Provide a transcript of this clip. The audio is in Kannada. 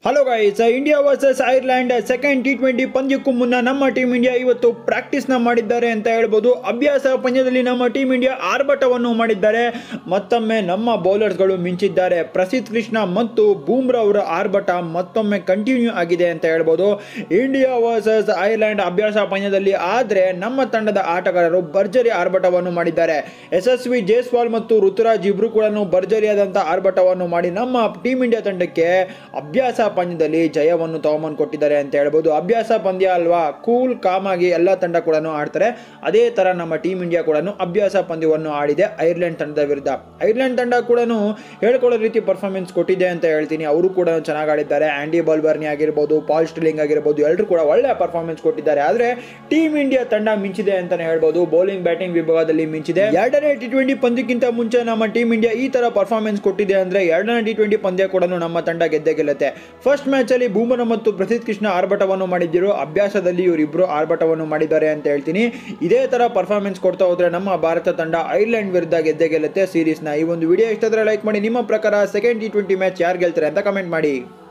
hello guys India versus Ireland second T twenty ಪಂದ್ಯಕ್ಕೂ ಮುನ್ನ ನಮ್ಮ ಟೀಮ್ ಇಂಡಿಯಾ ಇವತ್ತು ಪ್ರಾಕ್ಟೀಸ್ನ ಮಾಡಿದ್ದಾರೆ ಅಂತ ಹೇಳ್ಬೋದು ಅಭ್ಯಾಸ ಪಂದ್ಯದಲ್ಲಿ ನಮ್ಮ ಟೀಮ್ ಇಂಡಿಯಾ ಆರ್ಭಟವನ್ನು ಮಾಡಿದ್ದಾರೆ ಮತ್ತೊಮ್ಮೆ ನಮ್ಮ ಬೌಲರ್ಸ್ಗಳು ಮಿಂಚಿದ್ದಾರೆ ಪ್ರಸಿದ್ಧ ಕೃಷ್ಣ ಮತ್ತು ಬೂಮ್ರಾ ಅವರ ಆರ್ಭಟ ಮತ್ತೊಮ್ಮೆ ಕಂಟಿನ್ಯೂ ಆಗಿದೆ ಅಂತ ಹೇಳ್ಬೋದು ಇಂಡಿಯಾ ವರ್ಸಸ್ ಐರ್ಲೆಂಡ್ ಅಭ್ಯಾಸ ಪಂದ್ಯದಲ್ಲಿ ಆದರೆ ನಮ್ಮ ತಂಡದ ಆಟಗಾರರು ಭರ್ಜರಿ ಆರ್ಭಟವನ್ನು ಮಾಡಿದ್ದಾರೆ ಯಶಸ್ವಿ ಜೈಸ್ವಾಲ್ ಮತ್ತು ಋತುರಾಜ್ ಇಬ್ರು ಕೂಡ ಭರ್ಜರಿಯಾದಂಥ ಆರ್ಭಟವನ್ನು ಮಾಡಿ ನಮ್ಮ ಟೀಮ್ ಇಂಡಿಯಾ ತಂಡಕ್ಕೆ ಅಭ್ಯಾಸ ಪಂದ್ಯದಲ್ಲಿ ಜಯವನ್ನು ತಗೊಂಬಂದು ಕೊಟ್ಟಿದ್ದಾರೆ ಅಂತ ಹೇಳ್ಬೋದು ಅಭ್ಯಾಸ ಪಂದ್ಯ ಅಲ್ವಾ ಕೂಲ್ ಕಾಮ್ ಆಗಿ ಎಲ್ಲ ತಂಡ ಕೂಡ ಆಡ್ತಾರೆ ಅದೇ ತರ ನಮ್ಮ ಟೀಮ್ ಇಂಡಿಯಾ ಕೂಡ ಅಭ್ಯಾಸ ಪಂದ್ಯವನ್ನು ಆಡಿದೆ ಐರ್ಲೆಂಡ್ ತಂಡದ ವಿರುದ್ಧ ಐರ್ಲೆಂಡ್ ತಂಡ ಕೂಡ ಹೇಳ್ಕೊಳ್ಳೋ ರೀತಿ ಪರ್ಫಾರ್ಮೆನ್ಸ್ ಕೊಟ್ಟಿದೆ ಅಂತ ಹೇಳ್ತೀನಿ ಅವರು ಕೂಡ ಚೆನ್ನಾಗಿ ಆಡಿದ್ದಾರೆ ಆಂಡಿ ಬಾಲ್ಬರ್ನಿ ಆಗಿರ್ಬೋದು ಪಾಲ್ ಸ್ಟಿಲಿಂಗ್ ಆಗಿರ್ಬೋದು ಎಲ್ಲರೂ ಕೂಡ ಒಳ್ಳೆ ಪರ್ಫಾರ್ಮೆನ್ಸ್ ಕೊಟ್ಟಿದ್ದಾರೆ ಆದರೆ ಟೀಮ್ ಇಂಡಿಯಾ ತಂಡ ಮಿಂಚಿದೆ ಅಂತಾನೆ ಹೇಳ್ಬೋದು ಬೌಲಿಂಗ್ ಬ್ಯಾಟಿಂಗ್ ವಿಭಾಗದಲ್ಲಿ ಮಿಂಚಿದೆ ಎರಡನೇ ಟಿ ಟ್ವೆಂಟಿ ಪಂದ್ಯಕ್ಕಿಂತ ಮುಂಚೆ ನಮ್ಮ ಟೀಮ್ ಇಂಡಿಯಾ ಈ ತರ ಪರ್ಫಾರ್ಮೆನ್ಸ್ ಕೊಟ್ಟಿದೆ ಅಂದ್ರೆ ಎರಡನೇ ಟಿ ಟ್ವೆಂಟಿ ಪಂದ್ಯ ಕೂಡ ನಮ್ಮ ತಂಡ ಗೆದ್ದೆ ಗೆಲ್ಲುತ್ತೆ ಫಸ್ಟ್ ಮ್ಯಾಚ್ ಅಲ್ಲಿ ಬೂಮರ ಮತ್ತು ಪ್ರಸಿದ್ಧ ಕೃಷ್ಣ ಆರ್ಭಟವನ್ನು ಮಾಡಿದ್ದರು ಅಭ್ಯಾಸದಲ್ಲಿ ಇವರಿಬ್ರು ಆರ್ಭಟವನ್ನು ಮಾಡಿದ್ದಾರೆ ಅಂತ ಹೇಳ್ತೀನಿ ಇದೇ ತರ ಪರ್ಫಾರ್ಮೆನ್ಸ್ ಕೊಡ್ತಾ ಹೋದ್ರೆ ನಮ್ಮ ಭಾರತ ತಂಡ ಐರ್ಲೆಂಡ್ ವಿರುದ್ಧ ಗೆದ್ದೆ ಗೆಲ್ಲುತ್ತೆ ಸೀರೀಸ್ನ ಈ ಒಂದು ವಿಡಿಯೋ ಇಷ್ಟಾದ್ರೆ ಲೈಕ್ ಮಾಡಿ ನಿಮ್ಮ ಪ್ರಕಾರ ಸೆಕೆಂಡ್ ಟಿ ಟ್ವೆಂಟಿ ಮ್ಯಾಚ್ ಯಾರು ಗೆಲ್ತಾರೆ ಅಂತ ಕಮೆಂಟ್ ಮಾಡಿ